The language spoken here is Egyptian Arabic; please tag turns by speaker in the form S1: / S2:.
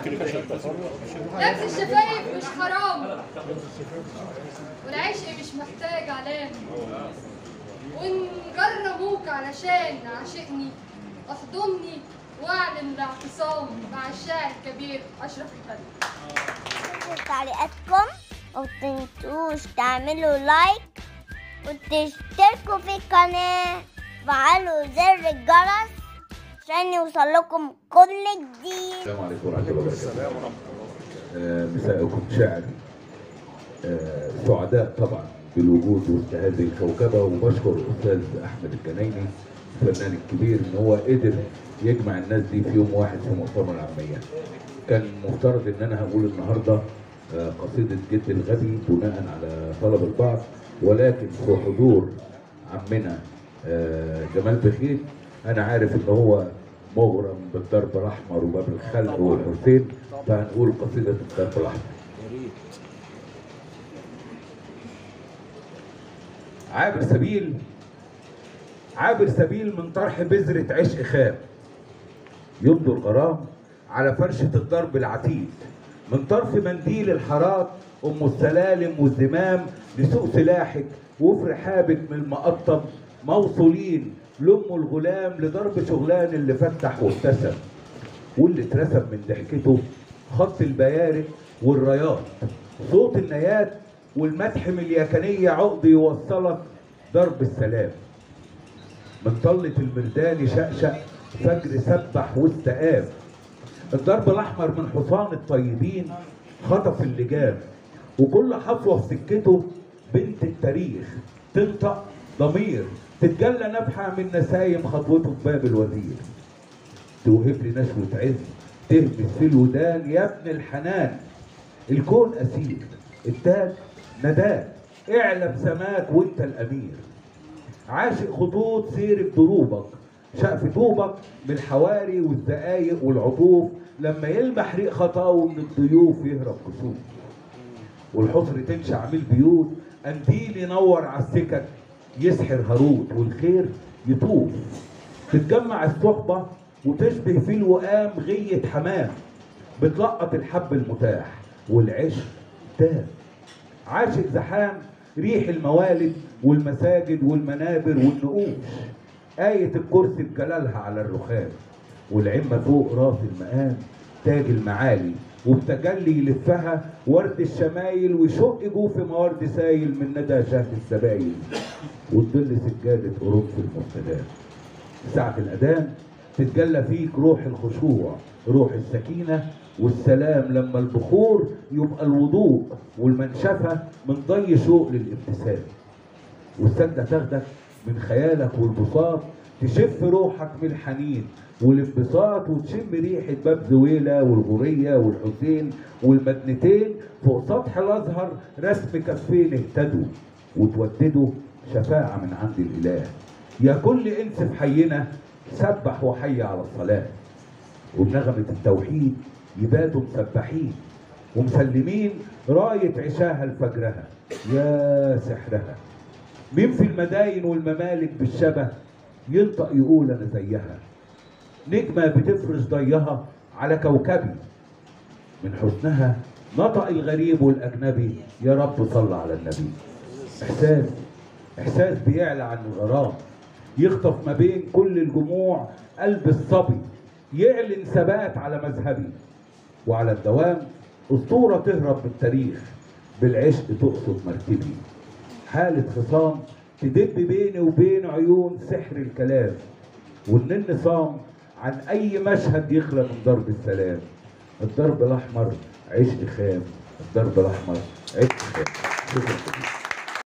S1: لبس الشفايف مش حرام والعشق مش محتاج علام ونجربوك علشان عاشقني احضني واعلن الاعتصام مع الشاعر الكبير اشرف البدري
S2: تعليقاتكم ومتنسوش تعملوا لايك وتشتركوا في القناة وفعلوا زر الجرس عشان يوصلكم كل جديد
S3: السلام عليكم ورحمه الله وبركاته آه، مساءكم شاعر آه، سعداء طبعا بالوجود وسط هذه الكوكبه وبشكر الاستاذ احمد الجنايني الفنان الكبير ان هو قدر يجمع الناس دي في يوم واحد في مؤتمر العاميه كان مفترض ان انا هقول النهارده آه، قصيده جد الغبي بناء على طلب البعض ولكن في حضور عمنا آه، جمال بخيت انا عارف ان هو مغرم بالضرب الاحمر وباب الخلق والحسين فهنقول قصيده الضرب الاحمر عابر سبيل عابر سبيل من طرح بذرة عشق خام يبدو الغرام على فرشة الضرب العتيد من طرف منديل الحارات أم السلالم والزمام لسوق سلاحك وفي رحابك من المقطم موصولين لأم الغلام لضرب شغلان اللي فتح وابتسم واللي اترسم من ضحكته خط البيارق والرايات صوت النيات والمدح من اليكنية عقد يوصلك ضرب السلام من طلة المردان شقشق فجر سبح واستقام الضرب الأحمر من حصان الطيبين خطف اللجام وكل حصوة في سكته بنت التاريخ تنطق ضمير تتجلى نفحة من نسايم خطوته في باب الوزير توهب لي نشوة عز تهمس في الودان يا ابن الحنان الكون أسير التاج نداك اعلى بسماك وانت الأمير عاشق خطوط سير بدروبك شقف طوبك بالحواري والدقايق والعطوف لما يلمح ريق خطاوه من الضيوف يهرب كسوف والحصر تنشع من البيوت قنديل ينور على السكك يسحر هاروت والخير يطوف تتجمع الصحبة وتشبه في الوئام غية حمام بتلقط الحب المتاح والعشق تام عاشق زحام ريح الموالد والمساجد والمنابر والنقوش آية الكرسي بجلالها على الرخام والعمة فوق راس المقام تاج المعالي وبتجلي يلفها ورد الشمايل ويشق جوف موارد سايل من ندى شهد السبايل وتضل سجادة قرنف المستدام ساعة الأذان تتجلى فيك روح الخشوع روح السكينة والسلام لما البخور يبقى الوضوء والمنشفة من ضي شوق للابتسام والسجدة تاخدك من خيالك والبساط تشف روحك من الحنين والانبساط وتشم ريحة باب زويلة والغورية والحسين والمدنتين فوق سطح الأزهر رسم كفين اهتدوا وتوددوا شفاعة من عند الإله يا كل إنس في حينا سبح وحي على الصلاة وبنغمة التوحيد يباتوا مسبحين ومسلمين راية عشاها لفجرها يا سحرها مين في المداين والممالك بالشبه ينطق يقول انا زيها نجمة بتفرش ضيها على كوكبي من حسنها نطق الغريب والأجنبي يا رب صل على النبي إحساس إحساس بيعلى عن الغرام يخطف ما بين كل الجموع قلب الصبي يعلن ثبات على مذهبي وعلى الدوام أسطورة تهرب بالتاريخ بالعشق تقصد مركبي حالة خصام تدب بيني وبين عيون سحر الكلام والنن صام عن أي مشهد يخلى من ضرب السلام الضرب الأحمر عشق خام الضرب الأحمر عشق خام شكرا